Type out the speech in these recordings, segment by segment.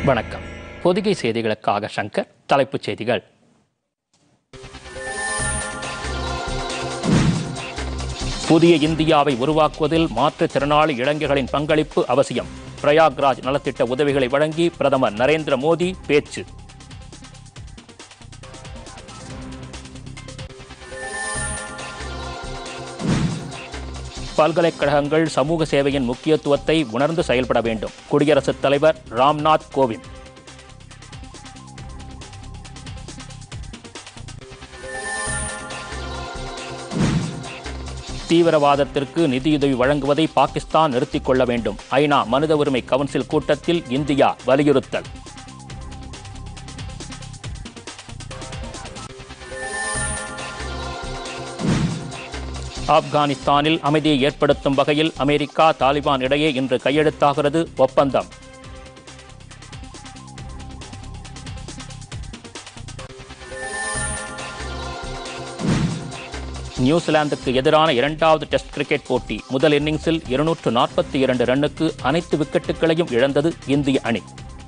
வணக்கம் பொதிகை செய்திகளுக்காக சங்கர் தலைப்புச் செய்திகள் புதிய இந்தியாவை உருவாக்குவதில் மாற்றுத்திறனாளி இளைஞர்களின் பங்களிப்பு அவசியம் பிரயாக்ராஜ் நலத்திட்ட உதவிகளை வழங்கி பிரதமர் நரேந்திர மோடி பேச்சு பல்கலைக்கழகங்கள் சமூக சேவையின் முக்கியத்துவத்தை உணர்ந்து செயல்பட வேண்டும் குடியரசுத் தலைவர் ராம்நாத் கோவிந்த் தீவிரவாதத்திற்கு நிதியுதவி வழங்குவதை பாகிஸ்தான் நிறுத்திக் கொள்ள வேண்டும் ஐநா மனித உரிமை கவுன்சில் கூட்டத்தில் இந்தியா வலியுறுத்தல் ஆப்கானிஸ்தானில் அமைதியை ஏற்படுத்தும் வகையில் அமெரிக்கா தாலிபான் இடையே இன்று கையெழுத்தாகிறது ஒப்பந்தம் நியூசிலாந்துக்கு எதிரான இரண்டாவது டெஸ்ட் கிரிக்கெட் போட்டி முதல் இன்னிங்ஸில் இருநூற்று நாற்பத்தி இரண்டு ரன்னுக்கு அனைத்து விக்கெட்டுகளையும் இழந்தது இந்திய அணி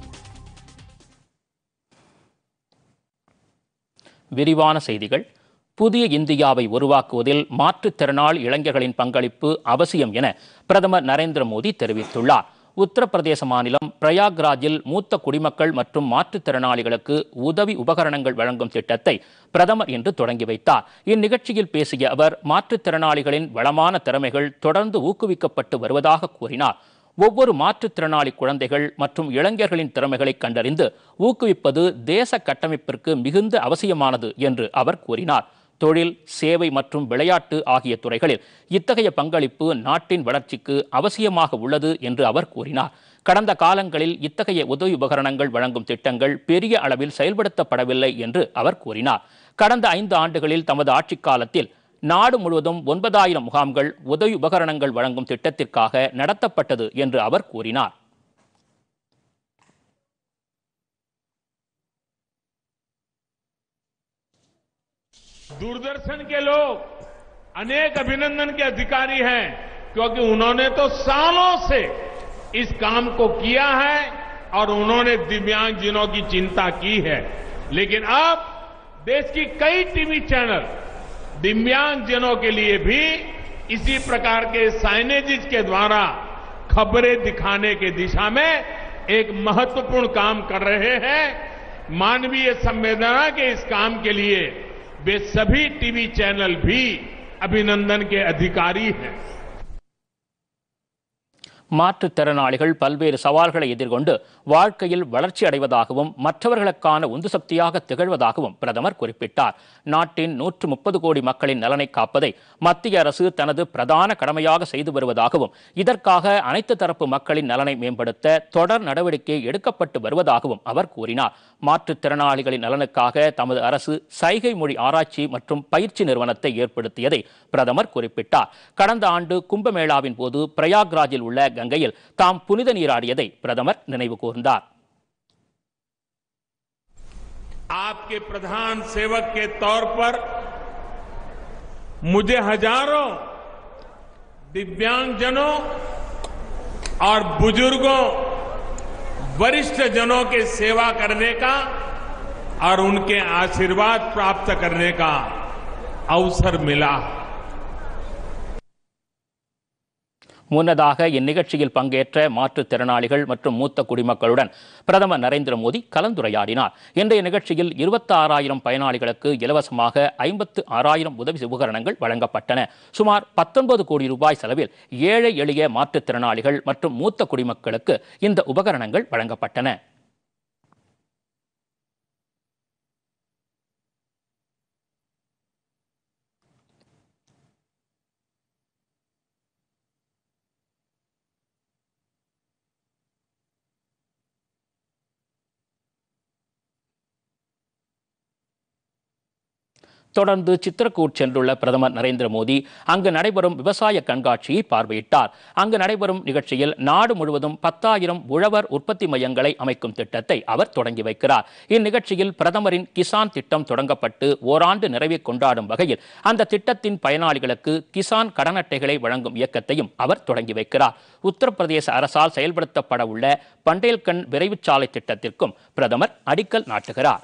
விரிவான செய்திகள் புதிய இந்தியாவை உருவாக்குவதில் மாற்றுத்திறனாளி இளைஞர்களின் பங்களிப்பு அவசியம் என பிரதமர் நரேந்திர மோடி தெரிவித்துள்ளார் உத்தரப்பிரதேச மாநிலம் பிரயாக்ராஜில் மூத்த குடிமக்கள் மற்றும் மாற்றுத்திறனாளிகளுக்கு உதவி உபகரணங்கள் வழங்கும் திட்டத்தை பிரதமர் இன்று தொடங்கி வைத்தார் இந்நிகழ்ச்சியில் பேசிய அவர் மாற்றுத்திறனாளிகளின் வளமான திறமைகள் தொடர்ந்து ஊக்குவிக்கப்பட்டு வருவதாக கூறினார் ஒவ்வொரு மாற்றுத்திறனாளி குழந்தைகள் மற்றும் இளைஞர்களின் திறமைகளை கண்டறிந்து ஊக்குவிப்பது தேச கட்டமைப்பிற்கு மிகுந்த அவசியமானது என்று அவர் கூறினார் தொழில் சேவை மற்றும் விளையாட்டு ஆகிய துறைகளில் இத்தகைய பங்களிப்பு நாட்டின் வளர்ச்சிக்கு அவசியமாக உள்ளது என்று அவர் கூறினார் கடந்த காலங்களில் இத்தகைய உதவி உபகரணங்கள் வழங்கும் திட்டங்கள் பெரிய அளவில் செயல்படுத்தப்படவில்லை என்று அவர் கூறினார் கடந்த ஐந்து ஆண்டுகளில் தமது ஆட்சிக் காலத்தில் நாடு முழுவதும் ஒன்பதாயிரம் முகாம்கள் உதவி உபகரணங்கள் வழங்கும் திட்டத்திற்காக நடத்தப்பட்டது என்று அவர் கூறினார் दूरदर्शन के लोग अनेक अभिनंदन के अधिकारी हैं क्योंकि उन्होंने तो सालों से इस काम को किया है और उन्होंने दिव्यांगजनों की चिंता की है लेकिन अब देश की कई टीवी चैनल दिव्यांगजनों के लिए भी इसी प्रकार के साइनेजिज के द्वारा खबरें दिखाने की दिशा में एक महत्वपूर्ण काम कर रहे हैं मानवीय संवेदना के इस काम के लिए वे सभी टीवी चैनल भी अभिनंदन के अधिकारी हैं மாற்றுத்திறனாளிகள் பல்வேறு சவால்களை எதிர்கொண்டு வாழ்க்கையில் வளர்ச்சி அடைவதாகவும் மற்றவர்களுக்கான உந்து சக்தியாக திகழ்வதாகவும் பிரதமர் குறிப்பிட்டார் நாட்டின் நூற்று முப்பது கோடி மக்களின் நலனை காப்பதை மத்திய அரசு தனது பிரதான கடமையாக செய்து வருவதாகவும் இதற்காக அனைத்து தரப்பு மக்களின் நலனை மேம்படுத்த தொடர் நடவடிக்கை எடுக்கப்பட்டு வருவதாகவும் அவர் கூறினார் மாற்றுத்திறனாளிகளின் நலனுக்காக தமது அரசு சைகை மொழி ஆராய்ச்சி மற்றும் பயிற்சி நிறுவனத்தை ஏற்படுத்தியதை பிரதமர் குறிப்பிட்டார் கடந்த ஆண்டு கும்பமேளாவின் போது பிரயாக்ராஜில் உள்ள கங்கையில் தாம் புனித நீராடியதை பிரதமர் நினைவு கூர்ந்தார் आपके प्रधान सेवक के तौर पर मुझे हजारों दिव्यांगजनों और बुजुर्गों वरिष्ठ जनों के सेवा करने का और उनके आशीर्वाद प्राप्त करने का अवसर मिला है முன்னதாக இந்நிகழ்ச்சியில் பங்கேற்ற மாற்றுத்திறனாளிகள் மற்றும் மூத்த குடிமக்களுடன் பிரதமர் நரேந்திர மோடி கலந்துரையாடினார் இன்றைய நிகழ்ச்சியில் இருபத்தி ஆறாயிரம் பயனாளிகளுக்கு இலவசமாக ஐம்பத்து ஆறாயிரம் உதவி உபகரணங்கள் வழங்கப்பட்டன சுமார் பத்தொன்பது கோடி ரூபாய் செலவில் ஏழை எளிய மாற்றுத்திறனாளிகள் மற்றும் மூத்த குடிமக்களுக்கு இந்த உபகரணங்கள் வழங்கப்பட்டன தொடர்ந்து சித்திரக்கூட் சென்றுள்ள பிரதமர் நரேந்திர மோடி அங்கு நடைபெறும் விவசாய கண்காட்சியை பார்வையிட்டார் அங்கு நடைபெறும் நிகழ்ச்சியில் நாடு முழுவதும் பத்தாயிரம் உழவர் உற்பத்தி மையங்களை அமைக்கும் திட்டத்தை அவர் தொடங்கி வைக்கிறார் இந்நிகழ்ச்சியில் பிரதமரின் கிசான் திட்டம் தொடங்கப்பட்டு ஓராண்டு நிறைவை கொண்டாடும் வகையில் அந்த திட்டத்தின் பயனாளிகளுக்கு கிசான் கடன் அட்டைகளை வழங்கும் இயக்கத்தையும் அவர் தொடங்கி வைக்கிறார் உத்தரப்பிரதேச அரசால் செயல்படுத்தப்பட உள்ள பண்டேல்கண்ட் விரைவுச் சாலை திட்டத்திற்கும் பிரதமர் அடிக்கல் நாட்டுகிறார்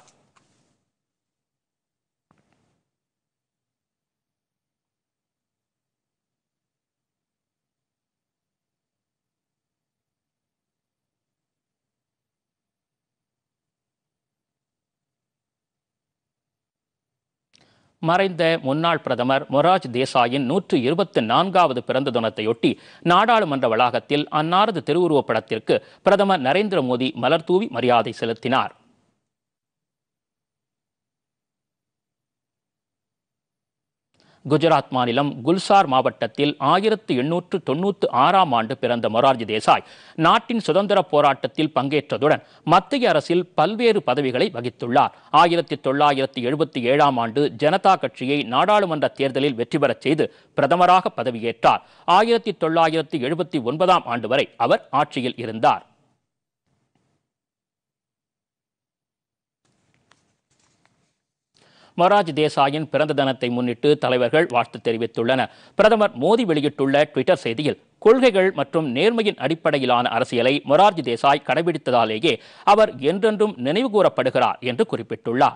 மறைந்த முன்னாள் பிரதமர் மொராஜ் தேசாயின் நூற்று இருபத்தி நான்காவது பிறந்த தினத்தையொட்டி நாடாளுமன்ற வளாகத்தில் அன்னாரது திருவுருவப் படத்திற்கு பிரதமர் நரேந்திர மோடி மலர்தூவி மரியாதை செலுத்தினார் குஜராத் மாநிலம் குல்சார் மாவட்டத்தில் ஆயிரத்து எண்ணூற்று தொண்ணூற்று ஆறாம் ஆண்டு பிறந்த மொரார்ஜி தேசாய் நாட்டின் சுதந்திர போராட்டத்தில் பங்கேற்றதுடன் மத்திய அரசில் பல்வேறு பதவிகளை வகித்துள்ளார் ஆயிரத்தி தொள்ளாயிரத்தி எழுபத்தி ஏழாம் ஆண்டு ஜனதா கட்சியை நாடாளுமன்ற தேர்தலில் வெற்றி பெறச் செய்து பிரதமராக பதவியேற்றார் ஆயிரத்தி தொள்ளாயிரத்தி எழுபத்தி ஒன்பதாம் ஆண்டு வரை அவர் ஆட்சியில் இருந்தார் மொராஜ் தேசாயின் பிறந்த தினத்தை முன்னிட்டு தலைவர்கள் வாழ்த்து தெரிவித்துள்ளனர் பிரதமர் மோடி வெளியிட்டுள்ள ட்விட்டர் செய்தியில் கொள்கைகள் மற்றும் நேர்மையின் அடிப்படையிலான அரசியலை மொரார்ஜி தேசாய் கடைபிடித்ததாலேயே அவர் என்றென்றும் நினைவுகூரப்படுகிறார் என்று குறிப்பிட்டுள்ளார்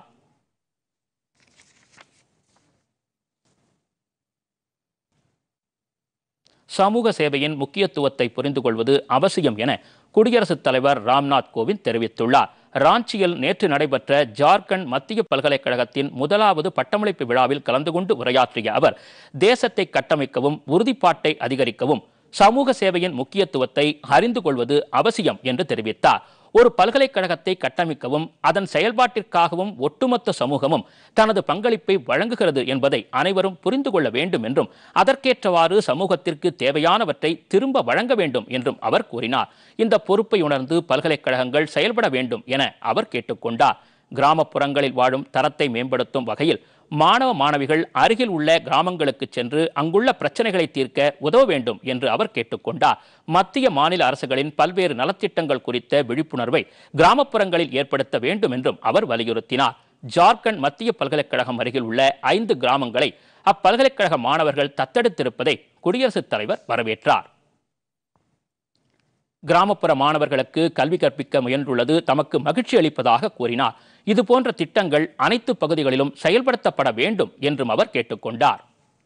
சமூக சேவையின் முக்கியத்துவத்தை புரிந்து கொள்வது அவசியம் என குடியரசுத் தலைவர் ராம்நாத் கோவிந்த் தெரிவித்துள்ளார் ராஞ்சியில் நேற்று நடைபெற்ற ஜார்க்கண்ட் மத்திய பல்கலைக்கழகத்தின் முதலாவது பட்டமளிப்பு விழாவில் கலந்து கொண்டு உரையாற்றிய அவர் தேசத்தை கட்டமைக்கவும் உறுதிப்பாட்டை அதிகரிக்கவும் சமூக சேவையின் முக்கியத்துவத்தை அறிந்து கொள்வது அவசியம் என்று தெரிவித்தார் ஒரு பல்கலைக்கழகத்தை கட்டமைக்கவும் அதன் செயல்பாட்டிற்காகவும் ஒட்டுமொத்த சமூகமும் தனது பங்களிப்பை வழங்குகிறது என்பதை அனைவரும் புரிந்து கொள்ள வேண்டும் என்றும் அதற்கேற்றவாறு சமூகத்திற்கு தேவையானவற்றை திரும்ப வழங்க வேண்டும் என்றும் அவர் கூறினார் இந்த பொறுப்பை உணர்ந்து பல்கலைக்கழகங்கள் செயல்பட வேண்டும் என அவர் கேட்டுக்கொண்டார் கிராமப்புறங்களில் வாழும் தரத்தை மேம்படுத்தும் வகையில் மாணவ மாணவிகள் அருகில் உள்ள கிராமங்களுக்கு சென்று அங்குள்ள பிரச்சனைகளை தீர்க்க உதவ வேண்டும் என்று அவர் கேட்டுக்கொண்டார் மத்திய மாநில அரசுகளின் பல்வேறு நலத்திட்டங்கள் குறித்த விழிப்புணர்வை கிராமப்புறங்களில் ஏற்படுத்த வேண்டும் என்றும் அவர் வலியுறுத்தினார் ஜார்க்கண்ட் மத்திய பல்கலைக்கழகம் அருகில் உள்ள ஐந்து கிராமங்களை அப்பல்கலைக்கழக மாணவர்கள் தத்தெடுத்திருப்பதை குடியரசுத் தலைவர் வரவேற்றார் கிராமப்புற மாணவர்களுக்கு கல்வி கற்பிக்க முயன்றுள்ளது தமக்கு மகிழ்ச்சி அளிப்பதாக கூறினார் இதுபோன்ற திட்டங்கள் அனைத்து பகுதிகளிலும் செயல்படுத்தப்பட வேண்டும் என்றும் அவர் கேட்டுக்கொண்டார்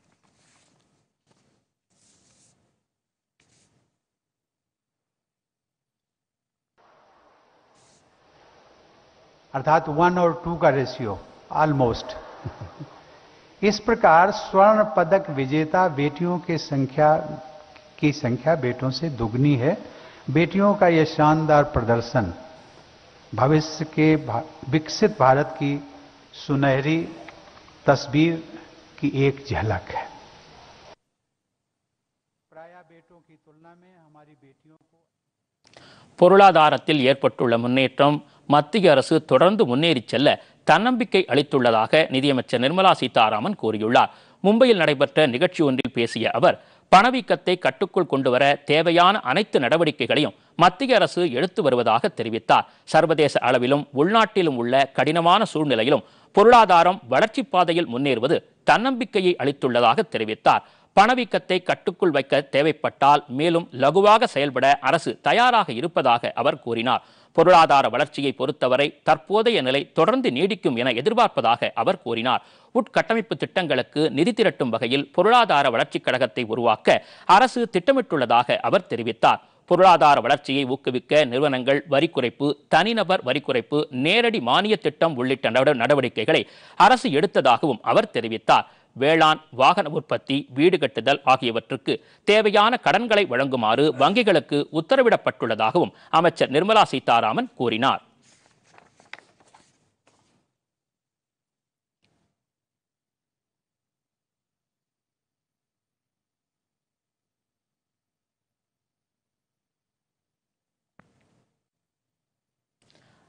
अर्थात वन और टू का रेशियो ऑलमोस्ट इस प्रकार स्वर्ण पदक विजेता बेटियों की संख्या की संख्या बेटों से दुगनी है बेटियों का यह शानदार प्रदर्शन भविष्य के भा, विकसित भारत की सुनहरी तस्वीर की एक झलक है प्राय बेटों की तुलना में हमारी बेटियों को பொருளாதாரத்தில் ஏற்பட்டுள்ள முன்னேற்றம் மத்திய அரசு தொடர்ந்து முன்னேறிச் செல்ல தன்னம்பிக்கை அளித்துள்ளதாக நிதியமைச்சர் நிர்மலா சீதாராமன் கூறியுள்ளார் மும்பையில் நடைபெற்ற நிகழ்ச்சி ஒன்றில் பேசிய அவர் பணவீக்கத்தை கட்டுக்குள் கொண்டுவர தேவையான அனைத்து நடவடிக்கைகளையும் மத்திய அரசு எடுத்து வருவதாக தெரிவித்தார் சர்வதேச அளவிலும் உள்நாட்டிலும் உள்ள கடினமான சூழ்நிலையிலும் பொருளாதாரம் வளர்ச்சிப் பாதையில் முன்னேறுவது தன்னம்பிக்கையை அளித்துள்ளதாக தெரிவித்தார் பணவீக்கத்தை கட்டுக்குள் வைக்க தேவைப்பட்டால் மேலும் லகுவாக செயல்பட அரசு தயாராக இருப்பதாக அவர் கூறினார் பொருளாதார வளர்ச்சியை பொறுத்தவரை தற்போதைய நிலை தொடர்ந்து நீடிக்கும் என எதிர்பார்ப்பதாக அவர் கூறினார் உட்கட்டமைப்பு திட்டங்களுக்கு நிதி திரட்டும் வகையில் பொருளாதார வளர்ச்சிக் கழகத்தை உருவாக்க அரசு திட்டமிட்டுள்ளதாக அவர் தெரிவித்தார் பொருளாதார வளர்ச்சியை ஊக்குவிக்க நிறுவனங்கள் வரி குறைப்பு தனிநபர் வரி குறைப்பு நேரடி மானிய திட்டம் உள்ளிட்ட நட- நடவடிக்கைகளை அரசு எடுத்ததாகவும் அவர் தெரிவித்தார் வேளாண் வாகன உற்பத்தி வீடு கட்டுதல் ஆகியவற்றுக்கு தேவையான கடன்களை வழங்குமாறு வங்கிகளுக்கு உத்தரவிடப்பட்டுள்ளதாகவும் அமைச்சர் நிர்மலா சீதாராமன் கூறினார்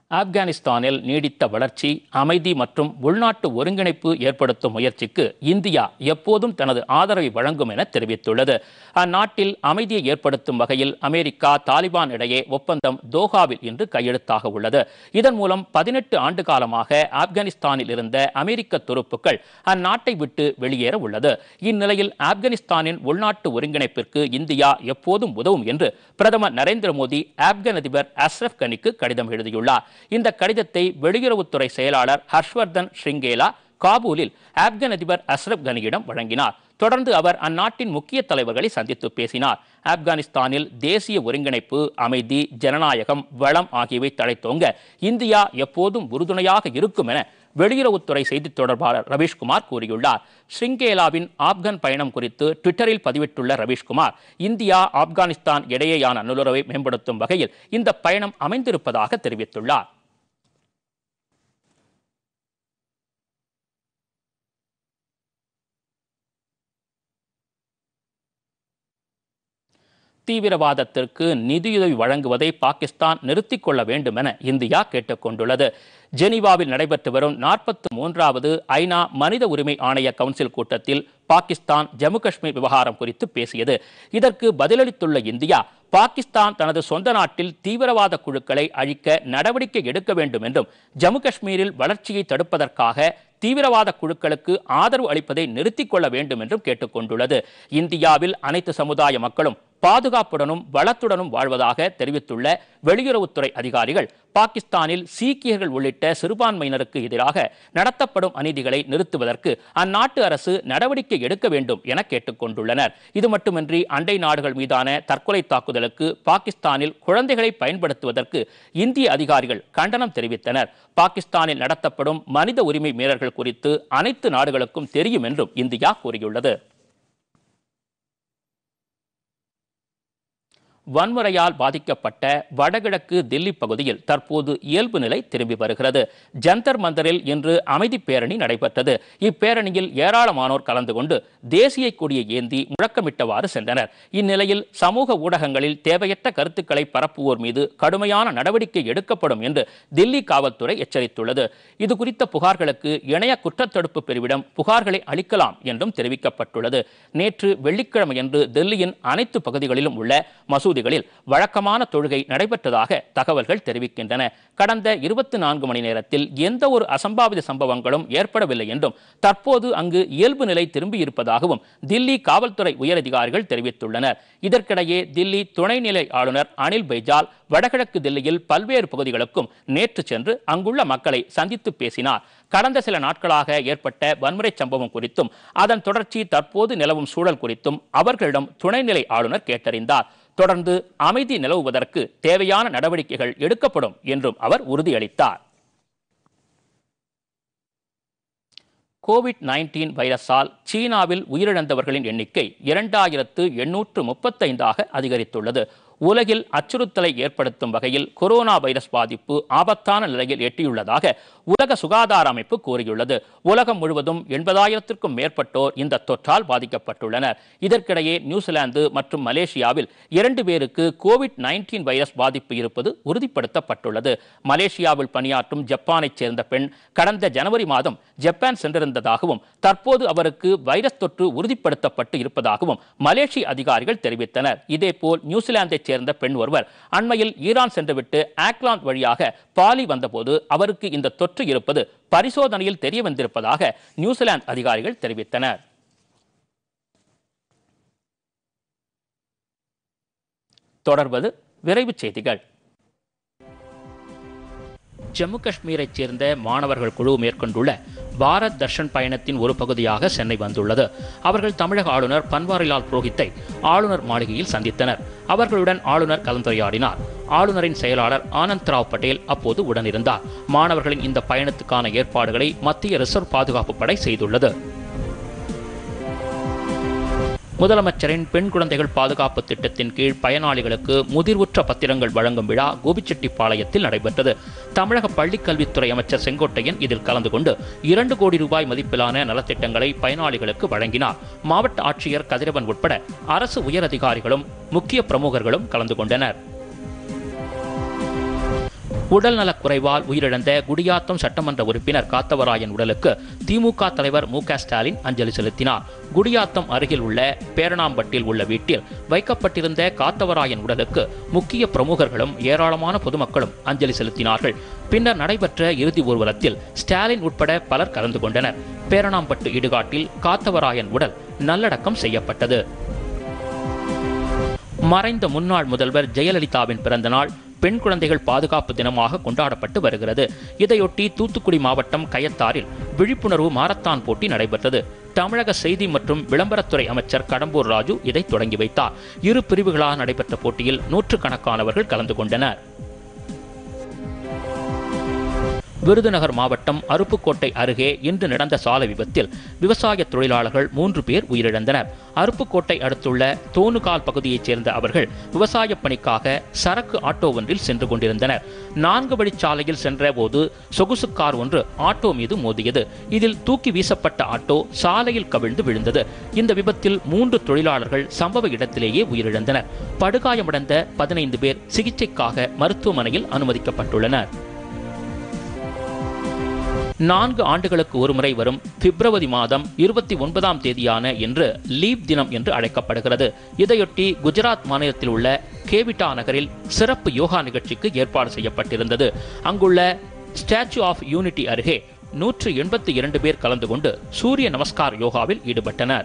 ஆப்கானிஸ்தானில் நீடித்த வளர்ச்சி அமைதி மற்றும் உள்நாட்டு ஒருங்கிணைப்பு ஏற்படுத்தும் முயற்சிக்கு இந்தியா எப்போதும் தனது ஆதரவை வழங்கும் என தெரிவித்துள்ளது அந்நாட்டில் அமைதியை ஏற்படுத்தும் வகையில் அமெரிக்கா தாலிபான் இடையே ஒப்பந்தம் தோஹாவில் இன்று கையெழுத்தாக உள்ளது இதன் மூலம் பதினெட்டு ஆண்டு காலமாக ஆப்கானிஸ்தானில் இருந்த அமெரிக்க துருப்புக்கள் அந்நாட்டை விட்டு வெளியேற உள்ளது இந்நிலையில் ஆப்கானிஸ்தானின் உள்நாட்டு ஒருங்கிணைப்பிற்கு இந்தியா எப்போதும் உதவும் என்று பிரதமர் நரேந்திர மோடி ஆப்கான் அதிபர் அஸ்ரப் கனிக்கு கடிதம் எழுதியுள்ளார் இந்த கடிதத்தை வெளியுறவுத்துறை செயலாளர் ஹர்ஷ்வர்தன் ஸ்ரிங்கேலா காபூலில் ஆப்கான் அதிபர் அஸ்ரப் கனியிடம் வழங்கினார் தொடர்ந்து அவர் அந்நாட்டின் முக்கிய தலைவர்களை சந்தித்து பேசினார் ஆப்கானிஸ்தானில் தேசிய ஒருங்கிணைப்பு அமைதி ஜனநாயகம் வளம் ஆகியவை தழைத்தோங்க இந்தியா எப்போதும் உறுதுணையாக இருக்கும் என வெளியுறவுத்துறை செய்தித் தொடர்பாளர் ரவீஷ்குமார் கூறியுள்ளார் ஸ்ரிங்கேலாவின் ஆப்கான் பயணம் குறித்து ட்விட்டரில் பதிவிட்டுள்ள ரவீஷ்குமார் இந்தியா ஆப்கானிஸ்தான் இடையேயான நல்லுறவை மேம்படுத்தும் வகையில் இந்த பயணம் அமைந்திருப்பதாக தெரிவித்துள்ளார் தீவிரவாதத்திற்கு நிதியுதவி வழங்குவதை பாகிஸ்தான் நிறுத்திக் கொள்ள வேண்டும் என இந்தியா கேட்டுக்கொண்டுள்ளது ஜெனீவாவில் நடைபெற்று வரும் நாற்பத்தி மூன்றாவது ஐநா மனித உரிமை ஆணைய கவுன்சில் கூட்டத்தில் பாகிஸ்தான் ஜம்மு காஷ்மீர் விவகாரம் குறித்து பேசியது இதற்கு பதிலளித்துள்ள இந்தியா பாகிஸ்தான் தனது சொந்த நாட்டில் தீவிரவாத குழுக்களை அழிக்க நடவடிக்கை எடுக்க வேண்டும் என்றும் ஜம்மு காஷ்மீரில் வளர்ச்சியை தடுப்பதற்காக தீவிரவாத குழுக்களுக்கு ஆதரவு அளிப்பதை நிறுத்திக் கொள்ள வேண்டும் என்றும் கேட்டுக்கொண்டுள்ளது இந்தியாவில் அனைத்து சமுதாய மக்களும் பாதுகாப்புடனும் வளத்துடனும் வாழ்வதாக தெரிவித்துள்ள வெளியுறவுத்துறை அதிகாரிகள் பாகிஸ்தானில் சீக்கியர்கள் உள்ளிட்ட சிறுபான்மையினருக்கு எதிராக நடத்தப்படும் அநீதிகளை நிறுத்துவதற்கு அந்நாட்டு அரசு நடவடிக்கை எடுக்க வேண்டும் என கேட்டுக்கொண்டுள்ளனர் இது மட்டுமின்றி அண்டை நாடுகள் மீதான தற்கொலை தாக்குதலுக்கு பாகிஸ்தானில் குழந்தைகளை பயன்படுத்துவதற்கு இந்திய அதிகாரிகள் கண்டனம் தெரிவித்தனர் பாகிஸ்தானில் நடத்தப்படும் மனித உரிமை மீறல்கள் குறித்து அனைத்து நாடுகளுக்கும் தெரியும் என்றும் இந்தியா கூறியுள்ளது வன்முறையால் பாதிக்கப்பட்ட வடகிழக்கு தில்லி பகுதியில் தற்போது இயல்பு நிலை திரும்பி வருகிறது ஜந்தர் மந்தரில் இன்று அமைதி பேரணி நடைபெற்றது இப்பேரணியில் ஏராளமானோர் கலந்து கொண்டு தேசிய கொடியை ஏந்தி முழக்கமிட்டவாறு சென்றனர் இந்நிலையில் சமூக ஊடகங்களில் தேவையற்ற கருத்துக்களை பரப்புவோர் மீது கடுமையான நடவடிக்கை எடுக்கப்படும் என்று தில்லி காவல்துறை எச்சரித்துள்ளது இது குறித்த புகார்களுக்கு இணைய குற்றத்தடுப்பு பிரிவிடம் புகார்களை அளிக்கலாம் என்றும் தெரிவிக்கப்பட்டுள்ளது நேற்று வெள்ளிக்கிழமையன்று டெல்லியின் அனைத்து பகுதிகளிலும் உள்ள மசூதிகளில் வழக்கமான தொழுகை நடைபெற்றதாக தகவல்கள் தெரிவிக்கின்றன கடந்த இருபத்தி நான்கு மணி நேரத்தில் எந்த ஒரு அசம்பாவித சம்பவங்களும் ஏற்படவில்லை என்றும் தற்போது அங்கு இயல்பு நிலை திரும்பியிருப்பதாகவும் தில்லி காவல்துறை உயரதிகாரிகள் தெரிவித்துள்ளனர் இதற்கிடையே தில்லி துணைநிலை ஆளுநர் அனில் பைஜால் வடகிழக்கு தில்லியில் பல்வேறு பகுதிகளுக்கும் நேற்று சென்று அங்குள்ள மக்களை சந்தித்து பேசினார் கடந்த சில நாட்களாக ஏற்பட்ட வன்முறை சம்பவம் குறித்தும் அதன் தொடர்ச்சி தற்போது நிலவும் சூழல் குறித்தும் அவர்களிடம் துணைநிலை ஆளுநர் கேட்டறிந்தார் தொடர்ந்து அமைதி நிலவுவதற்கு தேவையான நடவடிக்கைகள் எடுக்கப்படும் என்றும் அவர் உறுதியளித்தார் கோவிட் நைன்டீன் வைரஸால் சீனாவில் உயிரிழந்தவர்களின் எண்ணிக்கை இரண்டாயிரத்து எண்ணூற்று முப்பத்தைந்தாக அதிகரித்துள்ளது உலகில் அச்சுறுத்தலை ஏற்படுத்தும் வகையில் கொரோனா வைரஸ் பாதிப்பு ஆபத்தான நிலையில் எட்டியுள்ளதாக உலக சுகாதார அமைப்பு கூறியுள்ளது உலகம் முழுவதும் எண்பதாயிரத்திற்கும் மேற்பட்டோர் இந்த தொற்றால் பாதிக்கப்பட்டுள்ளனர் இதற்கிடையே நியூசிலாந்து மற்றும் மலேசியாவில் இரண்டு பேருக்கு கோவிட் நைன்டீன் வைரஸ் பாதிப்பு இருப்பது உறுதிப்படுத்தப்பட்டுள்ளது மலேசியாவில் பணியாற்றும் ஜப்பானைச் சேர்ந்த பெண் கடந்த ஜனவரி மாதம் ஜப்பான் சென்றிருந்ததாகவும் தற்போது அவருக்கு வைரஸ் தொற்று உறுதிப்படுத்தப்பட்டு இருப்பதாகவும் மலேசிய அதிகாரிகள் தெரிவித்தனர் இதேபோல் நியூசிலாந்தைச் சேர்ந்த பெண் ஒருவர் அண்மையில் ஈரான் சென்றுவிட்டு ஆக்லாந்து வழியாக பாலி வந்தபோது அவருக்கு இந்த தொற்று இருப்பது பரிசோதனையில் தெரிய வந்திருப்பதாக நியூசிலாந்து அதிகாரிகள் தெரிவித்தனர் தொடர்வது விரைவுச் செய்திகள் ஜம்மு காஷ்மீரைச் சேர்ந்த மாணவர்கள் குழு மேற்கொண்டுள்ள பாரத் தர்ஷன் பயணத்தின் ஒரு பகுதியாக சென்னை வந்துள்ளது அவர்கள் தமிழக ஆளுநர் பன்வாரிலால் புரோஹித்தை ஆளுநர் மாளிகையில் சந்தித்தனர் அவர்களுடன் ஆளுநர் கலந்துரையாடினார் ஆளுநரின் செயலாளர் ஆனந்த் ராவ் பட்டேல் அப்போது உடனிருந்தார் மாணவர்களின் இந்த பயணத்துக்கான ஏற்பாடுகளை மத்திய ரிசர்வ் பாதுகாப்பு படை செய்துள்ளது முதலமைச்சரின் பெண் குழந்தைகள் பாதுகாப்பு திட்டத்தின் கீழ் பயனாளிகளுக்கு முதிர்வுற்ற பத்திரங்கள் வழங்கும் விழா கோபிச்செட்டிப்பாளையத்தில் நடைபெற்றது தமிழக பள்ளிக்கல்வித்துறை அமைச்சர் செங்கோட்டையன் இதில் கலந்து கொண்டு இரண்டு கோடி ரூபாய் மதிப்பிலான நலத்திட்டங்களை பயனாளிகளுக்கு வழங்கினார் மாவட்ட ஆட்சியர் கதிரவன் உட்பட அரசு உயரதிகாரிகளும் முக்கிய பிரமுகர்களும் கலந்து கொண்டனர் உடல்நலக் குறைவால் உயிரிழந்த குடியாத்தம் சட்டமன்ற உறுப்பினர் காத்தவராயன் உடலுக்கு திமுக தலைவர் மு க ஸ்டாலின் அஞ்சலி செலுத்தினார் குடியாத்தம் அருகில் உள்ள பேரணாம்பட்டில் உள்ள வீட்டில் வைக்கப்பட்டிருந்த காத்தவராயன் உடலுக்கு முக்கிய பிரமுகர்களும் ஏராளமான பொதுமக்களும் அஞ்சலி செலுத்தினார்கள் பின்னர் நடைபெற்ற இறுதி ஊர்வலத்தில் ஸ்டாலின் உட்பட பலர் கலந்து கொண்டனர் பேரணாம்பட்டு இடுகாட்டில் காத்தவராயன் உடல் நல்லடக்கம் செய்யப்பட்டது மறைந்த முன்னாள் முதல்வர் ஜெயலலிதாவின் பிறந்த நாள் பெண் குழந்தைகள் பாதுகாப்பு தினமாக கொண்டாடப்பட்டு வருகிறது இதையொட்டி தூத்துக்குடி மாவட்டம் கயத்தாரில் விழிப்புணர்வு மாரத்தான் போட்டி நடைபெற்றது தமிழக செய்தி மற்றும் விளம்பரத்துறை அமைச்சர் கடம்பூர் ராஜு இதை தொடங்கி வைத்தார் இரு பிரிவுகளாக நடைபெற்ற போட்டியில் நூற்றுக்கணக்கானவர்கள் கலந்து கொண்டனர் விருதுநகர் மாவட்டம் அருப்புக்கோட்டை அருகே இன்று நடந்த சாலை விபத்தில் விவசாய தொழிலாளர்கள் மூன்று பேர் உயிரிழந்தனர் அருப்புக்கோட்டை அடுத்துள்ள தோணுகால் பகுதியைச் சேர்ந்த அவர்கள் விவசாய பணிக்காக சரக்கு ஆட்டோ ஒன்றில் சென்று கொண்டிருந்தனர் நான்கு வழிச்சாலையில் சென்ற போது சொகுசு கார் ஒன்று ஆட்டோ மீது மோதியது இதில் தூக்கி வீசப்பட்ட ஆட்டோ சாலையில் கவிழ்ந்து விழுந்தது இந்த விபத்தில் மூன்று தொழிலாளர்கள் சம்பவ இடத்திலேயே உயிரிழந்தனர் படுகாயமடைந்த பதினைந்து பேர் சிகிச்சைக்காக மருத்துவமனையில் அனுமதிக்கப்பட்டுள்ளனர் நான்கு ஆண்டுகளுக்கு ஒருமுறை வரும் பிப்ரவரி மாதம் இருபத்தி ஒன்பதாம் தேதியான இன்று லீவ் தினம் என்று அழைக்கப்படுகிறது இதையொட்டி குஜராத் மாநிலத்தில் உள்ள கேவிட்டா நகரில் சிறப்பு யோகா நிகழ்ச்சிக்கு ஏற்பாடு செய்யப்பட்டிருந்தது அங்குள்ள ஸ்டாச்சு ஆஃப் யூனிட்டி அருகே நூற்று எண்பத்தி இரண்டு பேர் கலந்து கொண்டு சூரிய நமஸ்கார் யோகாவில் ஈடுபட்டனர்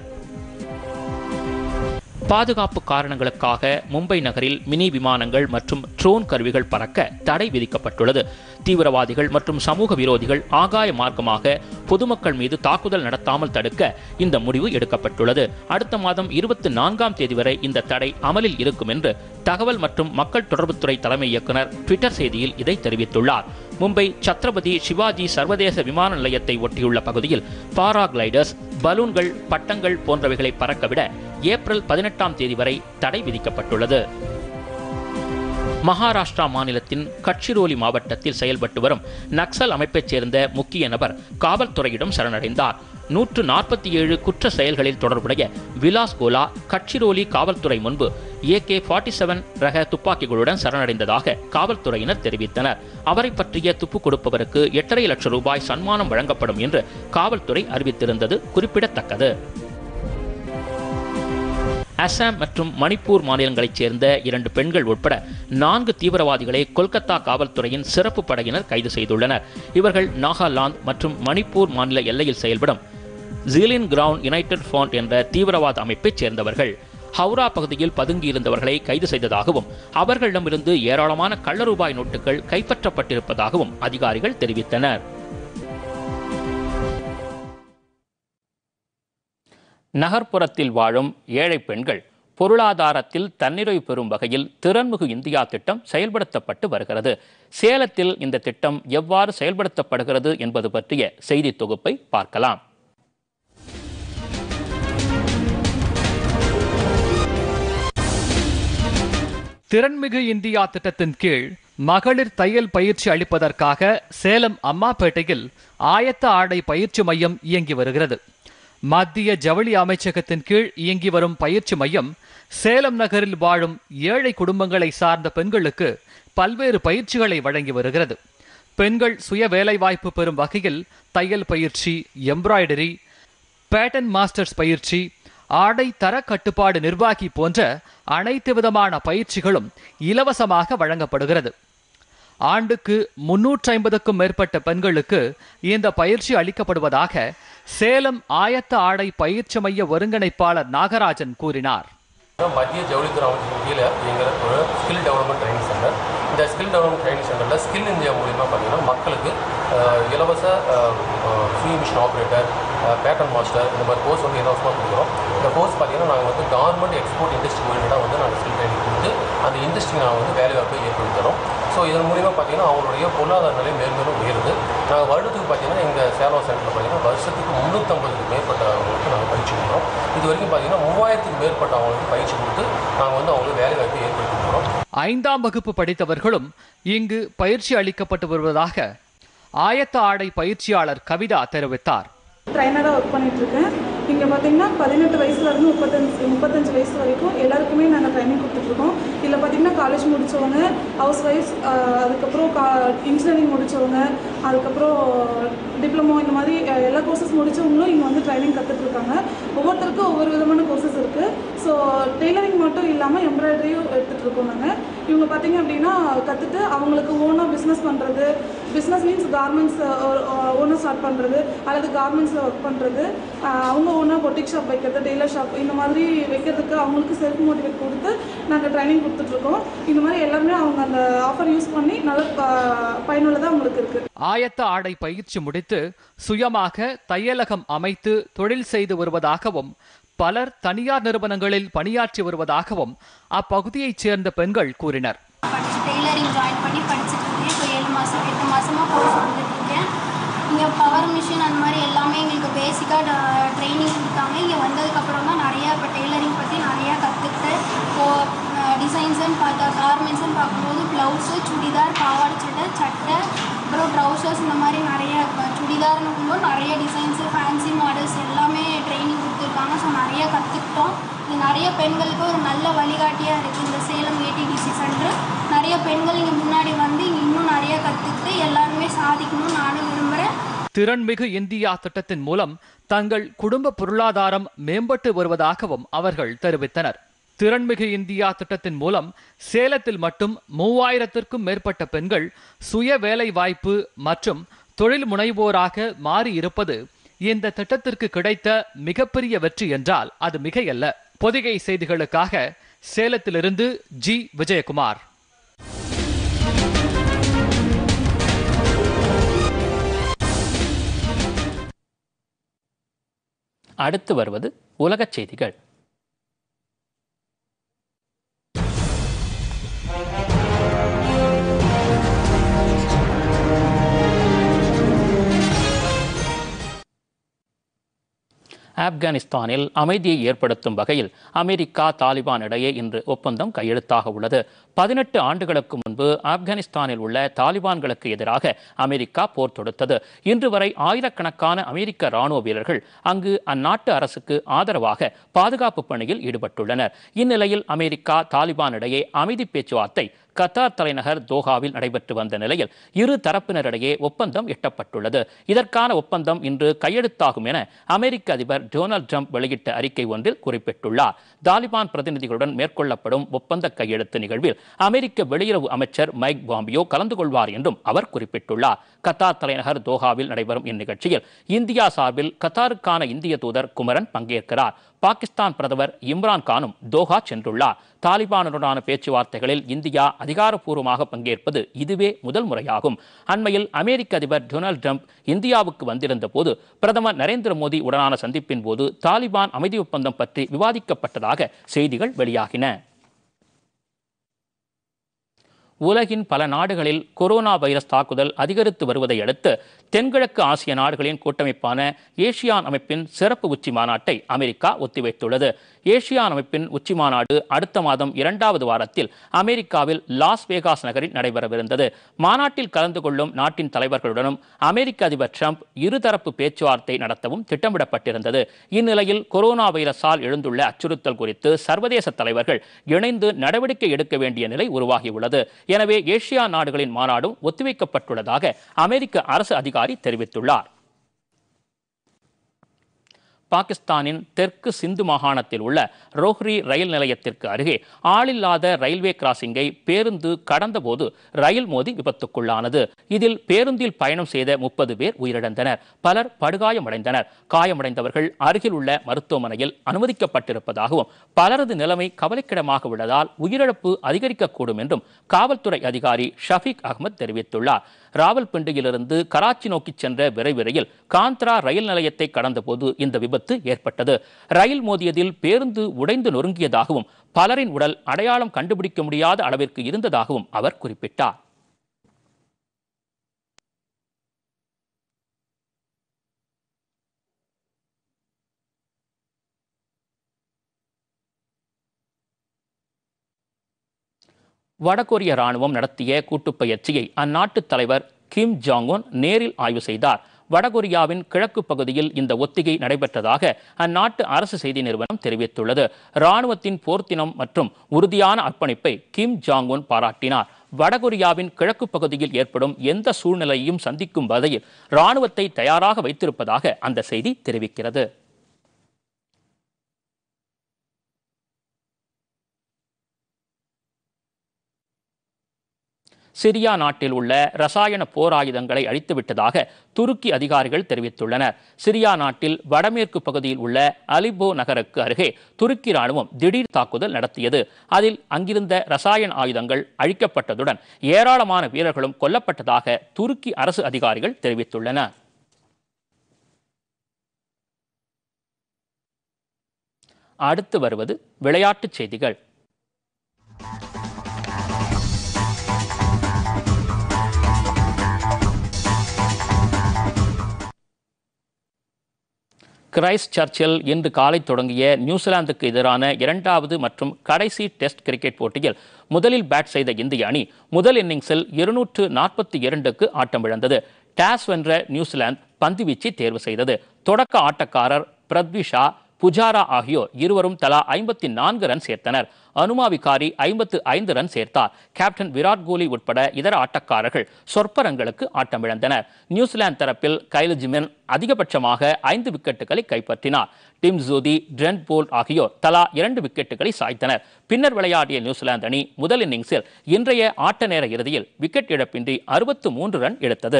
பாதுகாப்பு காரணங்களுக்காக மும்பை நகரில் மினி விமானங்கள் மற்றும் ட்ரோன் கருவிகள் பறக்க தடை விதிக்கப்பட்டுள்ளது தீவிரவாதிகள் மற்றும் சமூக விரோதிகள் ஆகாய மார்க்கமாக பொதுமக்கள் மீது தாக்குதல் நடத்தாமல் தடுக்க இந்த முடிவு எடுக்கப்பட்டுள்ளது அடுத்த மாதம் இருபத்தி நான்காம் தேதி வரை இந்த தடை அமலில் இருக்கும் என்று தகவல் மற்றும் மக்கள் தொடர்புத்துறை தலைமை இயக்குனர் ட்விட்டர் செய்தியில் இதை தெரிவித்துள்ளார் மும்பை சத்ரபதி சிவாஜி சர்வதேச விமான நிலையத்தை ஒட்டியுள்ள பகுதியில் பாராகிளைடர்ஸ் பலூன்கள் பட்டங்கள் போன்றவைகளை பறக்கவிட ஏப்ரல் பதினெட்டாம் தேதி வரை தடை விதிக்கப்பட்டுள்ளது மகாராஷ்டிரா மாநிலத்தின் கட்சிரோலி மாவட்டத்தில் செயல்பட்டு வரும் நக்சல் அமைப்பைச் சேர்ந்த முக்கிய நபர் காவல்துறையிடம் சரணடைந்தார் நூற்று நாற்பத்தி ஏழு குற்ற செயல்களில் தொடர்புடைய விலாஸ் கோலா கட்சிரோலி காவல்துறை முன்பு ஏகே ஃபார்ட்டி செவன் ரக துப்பாக்கிகளுடன் சரணடைந்ததாக காவல்துறையினர் தெரிவித்தனர் அவரை பற்றிய துப்பு கொடுப்பவருக்கு எட்டரை லட்சம் ரூபாய் சன்மானம் வழங்கப்படும் என்று காவல்துறை அறிவித்திருந்தது குறிப்பிடத்தக்கது அசாம் மற்றும் மணிப்பூர் மாநிலங்களைச் சேர்ந்த இரண்டு பெண்கள் உட்பட நான்கு தீவிரவாதிகளை கொல்கத்தா காவல்துறையின் சிறப்பு படையினர் கைது செய்துள்ளனர் இவர்கள் நாகாலாந்து மற்றும் மணிப்பூர் மாநில எல்லையில் செயல்படும் ஜீலின் கிரவுண்ட் யுனைடெட் ஃப்ரண்ட் என்ற தீவிரவாத அமைப்பைச் சேர்ந்தவர்கள் ஹவுரா பகுதியில் பதுங்கியிருந்தவர்களை கைது செய்ததாகவும் அவர்களிடமிருந்து ஏராளமான கள்ள ரூபாய் நோட்டுகள் கைப்பற்றப்பட்டிருப்பதாகவும் அதிகாரிகள் தெரிவித்தனர் நகர்ப்புறத்தில் வாழும் ஏழை பெண்கள் பொருளாதாரத்தில் தன்னிறைவு பெறும் வகையில் திறன்மிகு இந்தியா திட்டம் செயல்படுத்தப்பட்டு வருகிறது சேலத்தில் இந்த திட்டம் எவ்வாறு செயல்படுத்தப்படுகிறது என்பது பற்றிய செய்தி தொகுப்பை பார்க்கலாம் திறன்மிகு இந்தியா திட்டத்தின் கீழ் மகளிர் தையல் பயிற்சி அளிப்பதற்காக சேலம் அம்மாப்பேட்டையில் ஆயத்த ஆடை பயிற்சி மையம் இயங்கி வருகிறது மத்திய ஜவுளி அமைச்சகத்தின் கீழ் இயங்கி வரும் பயிற்சி மையம் சேலம் நகரில் வாழும் ஏழை குடும்பங்களை சார்ந்த பெண்களுக்கு பல்வேறு பயிற்சிகளை வழங்கி வருகிறது பெண்கள் சுய வேலைவாய்ப்பு பெறும் வகையில் தையல் பயிற்சி எம்ப்ராய்டரி பேட்டன் மாஸ்டர்ஸ் பயிற்சி ஆடை தர கட்டுப்பாடு நிர்வாகி போன்ற அனைத்து விதமான பயிற்சிகளும் இலவசமாக வழங்கப்படுகிறது ஆண்டுக்கு முன்னூற்றி ஐம்பதுக்கும் மேற்பட்ட பெண்களுக்கு இந்த பயிற்சி அளிக்கப்படுவதாக சேலம் ஆயத்த ஆடை பயிற்சி மைய ஒருங்கிணைப்பாளர் நாகராஜன் கூறினார் மத்திய ஜவுளித்துறை அமைச்சகம் கீழே எங்கள் ஒரு ஸ்கில் டெவலப்மெண்ட் ட்ரைனிங் சென்டர் இந்த ஸ்கில் டெவலப்மெண்ட் ட்ரைனிங் சென்டரில் ஸ்கில் இந்தியா மூலிமா பார்த்தீங்கன்னா மக்களுக்கு அஹ், இலவச free machine operator pattern master இந்த மாதிரி கோர்ஸ் வந்து இலவசமாக கொடுக்குறோம் இந்த கோர்ஸ் பார்த்தீங்கன்னா நாங்கள் வந்து கவர்மெண்ட் எக்ஸ்போர்ட் இண்டஸ்ட்ரி ஓரியண்டாக வந்து நாங்கள் ஸ்கில் ட்ரைனிங் கொடுத்து அந்த இண்டஸ்ட்ரி நாங்கள் வந்து வேலைவாய்ப்பை ஏற்படுத்தி தரோம் ஸோ இதன் மூலிமா பார்த்தீங்கன்னா அவங்களுடைய பொருளாதார நிலை மேலும் உயருது நாங்கள் வருடத்துக்கு பார்த்தீங்கன்னா எங்கள் சேலம் சென்டரில் பார்த்தீங்கன்னா வருஷத்துக்கு முந்நூற்றம்பதுக்கு மேற்பட்டவங்களுக்கு நாங்கள் பயிற்சி கொடுக்குறோம் இது வரைக்கும் பார்த்தீங்கன்னா மூவாயிரத்துக்கு மேற்பட்ட அவங்களுக்கு பயிற்சி கொடுத்து நாங்கள் வந்து அவங்களுக்கு வேலைவாய்ப்பை ஏற்படுத்தி தரோம் ஐந்தாம் வகுப்பு படித்தவர்களும் இங்கு பயிற்சி அளிக்கப்பட்டு வருவதாக ஆயத்த ஆடை பயிற்சியாளர் கவிதா தெரிவித்தார் ட்ரைனராக ஒர்க் பண்ணிட்டு இருக்கேன் இங்கே பார்த்தீங்கன்னா பதினெட்டு வயசுலேருந்து முப்பத்தஞ்சு முப்பத்தஞ்சு வயசு வரைக்கும் எல்லாருக்குமே நாங்கள் ட்ரைனிங் கொடுத்துட்ருக்கோம் இதில் பார்த்தீங்கன்னா காலேஜ் முடித்தவங்க ஹவுஸ் ஒய்ஃப்ஸ் அதுக்கப்புறம் கா இன்ஜினியரிங் முடித்தவங்க அதுக்கப்புறம் டிப்ளமோ இந்த மாதிரி அஹ், எல்லா கோர்சஸ் முடித்தவங்களும் இங்கே வந்து ட்ரைனிங் கற்றுட்ருக்காங்க ஒவ்வொருத்தருக்கும் ஒவ்வொரு விதமான கோர்சஸ் இருக்குது ஸோ டெய்லரிங் மட்டும் இல்லாமல் எம்ப்ராய்டரியும் எடுத்துகிட்டு இருக்கோம் நாங்கள் இவங்க பார்த்தீங்க அப்படின்னா கற்றுட்டு அவங்களுக்கு ஓனாக பிஸ்னஸ் பண்ணுறது பிஸ்னஸ் மீன்ஸ் கார்மெண்ட்ஸ் ஓனாக ஸ்டார்ட் பண்ணுறது அல்லது கார்மெண்ட்ஸில் ஒர்க் பண்ணுறது அவங்க ஓனாக பொட்டிக் ஷாப் வைக்கிறது டெய்லர் ஷாப் இந்த மாதிரி வைக்கிறதுக்கு அவங்களுக்கு செல்ஃப் மோட்டிவேட் கொடுத்து நாங்கள் ட்ரைனிங் கொடுத்துட்ருக்கோம் இந்த மாதிரி எல்லாருமே அவங்க அந்த ஆஃபர் யூஸ் பண்ணி நல்ல ப- பயனுள்ளதாக அவங்களுக்கு இருக்குது ஆயத்த ஆடை பயிற்சி முடித்து சுயமாக தையலகம் அமைத்து தொழில் செய்து வருவதாகவும் பலர் தனியார் நிறுவனங்களில் பணியாற்றி வருவதாகவும் அப்பகுதியைச் சேர்ந்த பெண்கள் கூறினர் படிச்சு டெய்லரிங் ஜாயின் பண்ணி படிச்சுட்டு இருக்கேன் இப்போ ஏழு மாதம் எட்டு மாதமாக கோர்ஸ் வந்துட்டு இருக்கேன் இங்கே பவர் மிஷின் அந்த மாதிரி எல்லாமே எங்களுக்கு பேசிக்காக ட்ரைனிங் கொடுத்தாங்க இங்கே வந்ததுக்கப்புறம் தான் நிறையா இப்போ டெய்லரிங் பற்றி நிறையா கற்றுக்கிட்டு இப்போது டிசைன்ஸ்னு பார்த்தா கார்மெண்ட்ஸ்னு பார்க்கும்போது ப்ளவுஸு சுடிதார் பாவாடை சட்டை சட்டை அப்புறம் ட்ரௌசர்ஸ் இந்த மாதிரி நிறைய இப்போ சுடிதார்னு போது நிறைய டிசைன்ஸு ஃபேன்சி மாடல்ஸ் எல்லாமே ட்ரைனிங் கொடுத்துருக்காங்க ஸோ நிறைய கற்றுக்கிட்டோம் இது நிறைய பெண்களுக்கு ஒரு நல்ல வழிகாட்டியாக இருக்குது இந்த சேலம் ஏடிடிசி சென்டர் நிறைய பெண்கள் இங்கே முன்னாடி வந்து இங்கே இன்னும் நிறைய கற்றுக்கிட்டு எல்லாருமே சாதிக்கணும்னு நானும் விரும்புகிறேன் திறன்மிகு இந்தியா திட்டத்தின் மூலம் தங்கள் குடும்ப பொருளாதாரம் மேம்பட்டு வருவதாகவும் அவர்கள் தெரிவித்தனர் திறன்மிகு இந்தியா திட்டத்தின் மூலம் சேலத்தில் மட்டும் மூவாயிரத்திற்கும் மேற்பட்ட பெண்கள் சுய வேலை வாய்ப்பு மற்றும் தொழில் முனைவோராக மாறி இருப்பது இந்த திட்டத்திற்கு கிடைத்த மிகப்பெரிய வெற்றி என்றால் அது மிகையல்ல பொதிகை செய்திகளுக்காக சேலத்திலிருந்து ஜி விஜயகுமார் அடுத்து வருவது உலகச் செய்திகள் ஆப்கானிஸ்தானில் அமைதியை ஏற்படுத்தும் வகையில் அமெரிக்கா தாலிபான் இடையே இன்று ஒப்பந்தம் கையெழுத்தாக உள்ளது பதினெட்டு ஆண்டுகளுக்கு முன்பு ஆப்கானிஸ்தானில் உள்ள தாலிபான்களுக்கு எதிராக அமெரிக்கா போர் தொடுத்தது இன்று வரை ஆயிரக்கணக்கான அமெரிக்க ராணுவ வீரர்கள் அங்கு அந்நாட்டு அரசுக்கு ஆதரவாக பாதுகாப்பு பணியில் ஈடுபட்டுள்ளனர் இந்நிலையில் அமெரிக்கா தாலிபான் இடையே அமைதி பேச்சுவார்த்தை கத்தார் தலைநகர் தோஹாவில் நடைபெற்று வந்த நிலையில் இரு தரப்பினரிடையே ஒப்பந்தம் எட்டப்பட்டுள்ளது இதற்கான ஒப்பந்தம் இன்று கையெழுத்தாகும் என அமெரிக்க அதிபர் டொனால்ட் ட்ரம்ப் வெளியிட்ட அறிக்கை ஒன்றில் குறிப்பிட்டுள்ளார் தாலிபான் பிரதிநிதிகளுடன் மேற்கொள்ளப்படும் ஒப்பந்த கையெழுத்து நிகழ்வில் அமெரிக்க வெளியுறவு அமைச்சர் மைக் பாம்பியோ கலந்து கொள்வார் என்றும் அவர் குறிப்பிட்டுள்ளார் கத்தார் தலைநகர் தோஹாவில் நடைபெறும் இந்நிகழ்ச்சியில் இந்தியா சார்பில் கத்தாருக்கான இந்திய தூதர் குமரன் பங்கேற்கிறார் பாகிஸ்தான் பிரதமர் இம்ரான் கானும் தோஹா சென்றுள்ளார் தாலிபானுடனான பேச்சுவார்த்தைகளில் இந்தியா அதிகாரப்பூர்வமாக பங்கேற்பது இதுவே முதல் முறையாகும் அண்மையில் அமெரிக்க அதிபர் டொனால்ட் ட்ரம்ப் இந்தியாவுக்கு வந்திருந்த போது பிரதமர் நரேந்திர மோடி உடனான சந்திப்பின் போது தாலிபான் அமைதி ஒப்பந்தம் பற்றி விவாதிக்கப்பட்டதாக செய்திகள் வெளியாகின உலகின் பல நாடுகளில் கொரோனா வைரஸ் தாக்குதல் அதிகரித்து வருவதை அடுத்து தென்கிழக்கு ஆசிய நாடுகளின் கூட்டமைப்பான ஏசியான் அமைப்பின் சிறப்பு உச்சி மாநாட்டை அமெரிக்கா ஒத்திவைத்துள்ளது ஏசியான் அமைப்பின் உச்சி மாநாடு அடுத்த மாதம் இரண்டாவது வாரத்தில் அமெரிக்காவில் லாஸ் வேகாஸ் நகரில் நடைபெறவிருந்தது மாநாட்டில் கலந்து கொள்ளும் நாட்டின் தலைவர்களுடனும் அமெரிக்க அதிபர் ட்ரம்ப் இருதரப்பு பேச்சுவார்த்தை நடத்தவும் திட்டமிடப்பட்டிருந்தது இந்நிலையில் கொரோனா வைரஸால் எழுந்துள்ள அச்சுறுத்தல் குறித்து சர்வதேச தலைவர்கள் இணைந்து நடவடிக்கை எடுக்க வேண்டிய நிலை உருவாகியுள்ளது எனவே ஏசியா நாடுகளின் மாநாடும் ஒத்திவைக்கப்பட்டுள்ளதாக அமெரிக்க அரசு அதிகாரி தெரிவித்துள்ளார் பாகிஸ்தானின் தெற்கு சிந்து மாகாணத்தில் உள்ள ரோஹ்ரி ரயில் நிலையத்திற்கு அருகே ஆளில்லாத ரயில்வே கிராசிங்கை பேருந்து கடந்தபோது ரயில் மோதி விபத்துக்குள்ளானது இதில் பேருந்தில் பயணம் செய்த முப்பது பேர் உயிரிழந்தனர் பலர் படுகாயமடைந்தனர் காயமடைந்தவர்கள் அருகில் உள்ள மருத்துவமனையில் அனுமதிக்கப்பட்டிருப்பதாகவும் பலரது நிலைமை கவலைக்கிடமாக உள்ளதால் உயிரிழப்பு அதிகரிக்கக்கூடும் என்றும் காவல்துறை அதிகாரி ஷஃபீக் அகமது தெரிவித்துள்ளார் ராவல்பிண்டியிலிருந்து கராச்சி நோக்கி சென்ற விரைவு ரயில் காந்த்ரா ரயில் நிலையத்தை கடந்தபோது இந்த விபத்து ஏற்பட்டது ரயில் மோதியதில் பேருந்து உடைந்து நொறுங்கியதாகவும் பலரின் உடல் அடையாளம் கண்டுபிடிக்க முடியாத அளவிற்கு இருந்ததாகவும் அவர் குறிப்பிட்டார் வடகொரிய ராணுவம் நடத்திய கூட்டுப் பயிற்சியை அந்நாட்டு தலைவர் கிம் ஜாங் உன் நேரில் ஆய்வு செய்தார் வடகொரியாவின் கிழக்கு பகுதியில் இந்த ஒத்திகை நடைபெற்றதாக அந்நாட்டு அரசு செய்தி நிறுவனம் தெரிவித்துள்ளது ராணுவத்தின் போர்த்தினம் மற்றும் உறுதியான அர்ப்பணிப்பை கிம் ஜாங் உன் பாராட்டினார் வடகொரியாவின் கிழக்கு பகுதியில் ஏற்படும் எந்த சூழ்நிலையையும் சந்திக்கும் வகையில் ராணுவத்தை தயாராக வைத்திருப்பதாக அந்த செய்தி தெரிவிக்கிறது சிரியா நாட்டில் உள்ள ரசாயன போர் ஆயுதங்களை அழித்துவிட்டதாக துருக்கி அதிகாரிகள் தெரிவித்துள்ளனர் சிரியா நாட்டில் வடமேற்கு பகுதியில் உள்ள அலிபோ நகருக்கு அருகே துருக்கி ராணுவம் திடீர் தாக்குதல் நடத்தியது அதில் அங்கிருந்த ரசாயன ஆயுதங்கள் அழிக்கப்பட்டதுடன் ஏராளமான வீரர்களும் கொல்லப்பட்டதாக துருக்கி அரசு அதிகாரிகள் தெரிவித்துள்ளனர் அடுத்து வருவது விளையாட்டுச் செய்திகள் கிரைஸ்ட் சர்ச்சில் இன்று காலை தொடங்கிய நியூசிலாந்துக்கு எதிரான இரண்டாவது மற்றும் கடைசி டெஸ்ட் கிரிக்கெட் போட்டியில் முதலில் பேட் செய்த இந்திய அணி முதல் இன்னிங்ஸில் இருநூற்று நாற்பத்தி இரண்டுக்கு ஆட்டமிழந்தது டாஸ் வென்ற நியூசிலாந்து பந்துவீச்சை தேர்வு செய்தது தொடக்க ஆட்டக்காரர் பிரத்வி ஷா புஜாரா ஆகியோர் இருவரும் தலா ஐம்பத்தி நான்கு ரன் சேர்த்தனர் அனுமா விகாரி ஐம்பத்து ஐந்து ரன் சேர்த்தார் கேப்டன் விராட் கோலி உட்பட இதர ஆட்டக்காரர்கள் சொற்ப ரன்களுக்கு ஆட்டமிழந்தனர் நியூசிலாந்து தரப்பில் கைல் ஜிமென் அதிகபட்சமாக ஐந்து விக்கெட்டுகளை கைப்பற்றினார் டிம் ஜூதி ட்ரெண்ட் போல்ட் ஆகியோர் தலா இரண்டு விக்கெட்டுகளை சாய்த்தனர் பின்னர் விளையாடிய நியூசிலாந்து அணி முதல் இன்னிங்ஸில் இன்றைய ஆட்ட நேர இறுதியில் விக்கெட் இழப்பின்றி அறுபத்து மூன்று ரன் எடுத்தது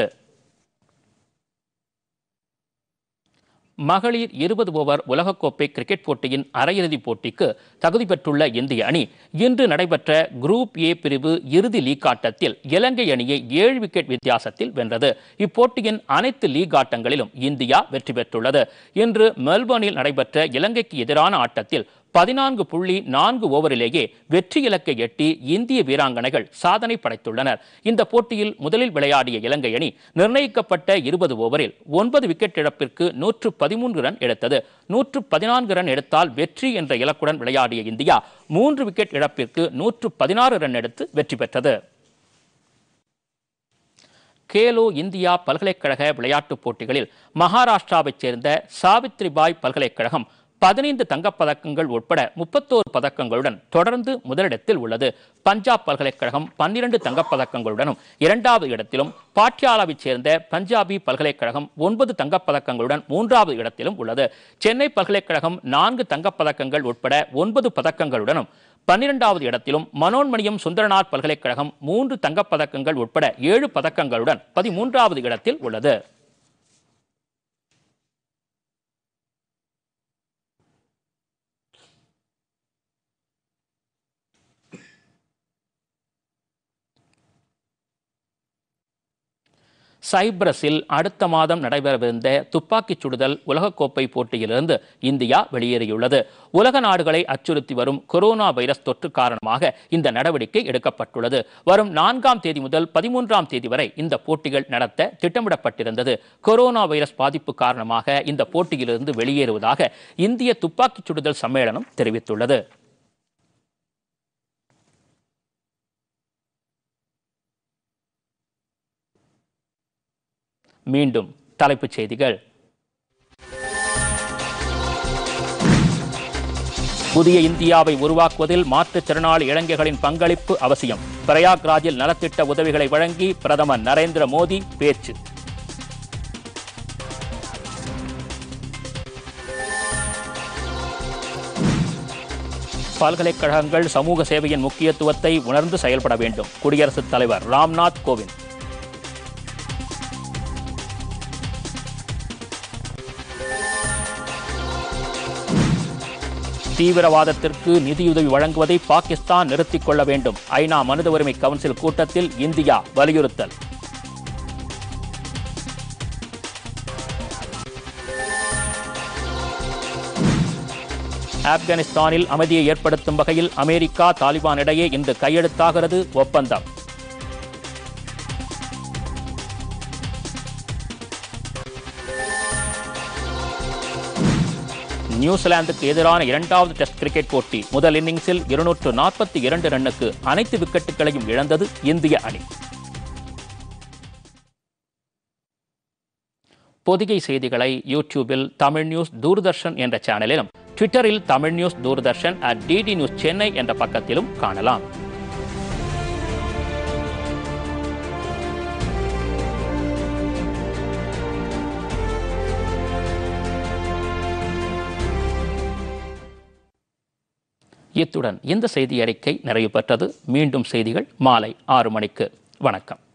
மகளிர் இருபது ஓவர் உலகக்கோப்பை கிரிக்கெட் போட்டியின் அரையிறுதிப் போட்டிக்கு தகுதி பெற்றுள்ள இந்திய அணி இன்று நடைபெற்ற குரூப் ஏ பிரிவு இறுதி லீக் ஆட்டத்தில் இலங்கை அணியை ஏழு விக்கெட் வித்தியாசத்தில் வென்றது இப்போட்டியின் அனைத்து லீக் ஆட்டங்களிலும் இந்தியா வெற்றி பெற்றுள்ளது இன்று மெல்பர்னில் நடைபெற்ற இலங்கைக்கு எதிரான ஆட்டத்தில் பதினான்கு புள்ளி நான்கு ஓவரிலேயே வெற்றி இலக்கை எட்டி இந்திய வீராங்கனைகள் சாதனை படைத்துள்ளனர் இந்த போட்டியில் முதலில் விளையாடிய இலங்கை அணி நிர்ணயிக்கப்பட்ட இருபது ஓவரில் ஒன்பது விக்கெட் இழப்பிற்கு நூற்று பதிமூன்று ரன் எடுத்தது நூற்று பதினான்கு ரன் எடுத்தால் வெற்றி என்ற இலக்குடன் விளையாடிய இந்தியா மூன்று விக்கெட் இழப்பிற்கு நூற்று பதினாறு ரன் எடுத்து வெற்றி பெற்றது கேலோ இந்தியா பல்கலைக்கழக விளையாட்டுப் போட்டிகளில் மகாராஷ்டிராவைச் சேர்ந்த சாவித்ரிபாய் பல்கலைக்கழகம் பதினைந்து தங்கப்பதக்கங்கள் உட்பட முப்பத்தோரு பதக்கங்களுடன் தொடர்ந்து முதலிடத்தில் உள்ளது பஞ்சாப் பல்கலைக்கழகம் பன்னிரண்டு தங்கப்பதக்கங்களுடனும் இரண்டாவது இடத்திலும் பாட்டியாலாவைச் சேர்ந்த பஞ்சாபி பல்கலைக்கழகம் ஒன்பது தங்கப்பதக்கங்களுடன் மூன்றாவது இடத்திலும் உள்ளது சென்னை பல்கலைக்கழகம் நான்கு தங்கப்பதக்கங்கள் உட்பட ஒன்பது பதக்கங்களுடனும் பன்னிரெண்டாவது இடத்திலும் மனோன்மணியம் சுந்தரநாத் பல்கலைக்கழகம் மூன்று தங்கப்பதக்கங்கள் உட்பட ஏழு பதக்கங்களுடன் பதிமூன்றாவது இடத்தில் உள்ளது சைப்ரஸில் அடுத்த மாதம் நடைபெறவிருந்த துப்பாக்கிச் சுடுதல் உலகக்கோப்பை போட்டியிலிருந்து இந்தியா வெளியேறியுள்ளது உலக நாடுகளை அச்சுறுத்தி வரும் கொரோனா வைரஸ் தொற்று காரணமாக இந்த நடவடிக்கை எடுக்கப்பட்டுள்ளது வரும் நான்காம் தேதி முதல் பதிமூன்றாம் தேதி வரை இந்த போட்டிகள் நடத்த திட்டமிடப்பட்டிருந்தது கொரோனா வைரஸ் பாதிப்பு காரணமாக இந்த போட்டியிலிருந்து வெளியேறுவதாக இந்திய துப்பாக்கிச் சுடுதல் சம்மேளனம் தெரிவித்துள்ளது மீண்டும் தலைப்புச் செய்திகள் புதிய இந்தியாவை உருவாக்குவதில் மாற்றுத்திறனாளி இளைஞர்களின் பங்களிப்பு அவசியம் பிரயாக்ராஜில் நலத்திட்ட உதவிகளை வழங்கி பிரதமர் நரேந்திர மோடி பேச்சு பல்கலைக்கழகங்கள் சமூக சேவையின் முக்கியத்துவத்தை உணர்ந்து செயல்பட வேண்டும் குடியரசுத் தலைவர் ராம்நாத் கோவிந்த் தீவிரவாதத்திற்கு நிதியுதவி வழங்குவதை பாகிஸ்தான் நிறுத்திக் கொள்ள வேண்டும் ஐநா மனித உரிமை கவுன்சில் கூட்டத்தில் இந்தியா வலியுறுத்தல் ஆப்கானிஸ்தானில் அமைதியை ஏற்படுத்தும் வகையில் அமெரிக்கா தாலிபான் இடையே இன்று கையெழுத்தாகிறது ஒப்பந்தம் நியூசிலாந்துக்கு எதிரான இரண்டாவது டெஸ்ட் கிரிக்கெட் போட்டி முதல் இன்னிங்ஸில் இருநூற்று நாற்பத்தி இரண்டு ரன்னுக்கு அனைத்து விக்கெட்டுகளையும் இழந்தது இந்திய அணி பொதிகை செய்திகளை யூடியூபில் தமிழ் நியூஸ் தூர்தர்ஷன் என்ற சேனலிலும் ட்விட்டரில் Tamil news Doordarshan at DD news Chennai என்ற பக்கத்திலும் காணலாம் இத்துடன் இந்த செய்தி அறிக்கை நிறைவு பெற்றது மீண்டும் செய்திகள் மாலை ஆறு மணிக்கு வணக்கம்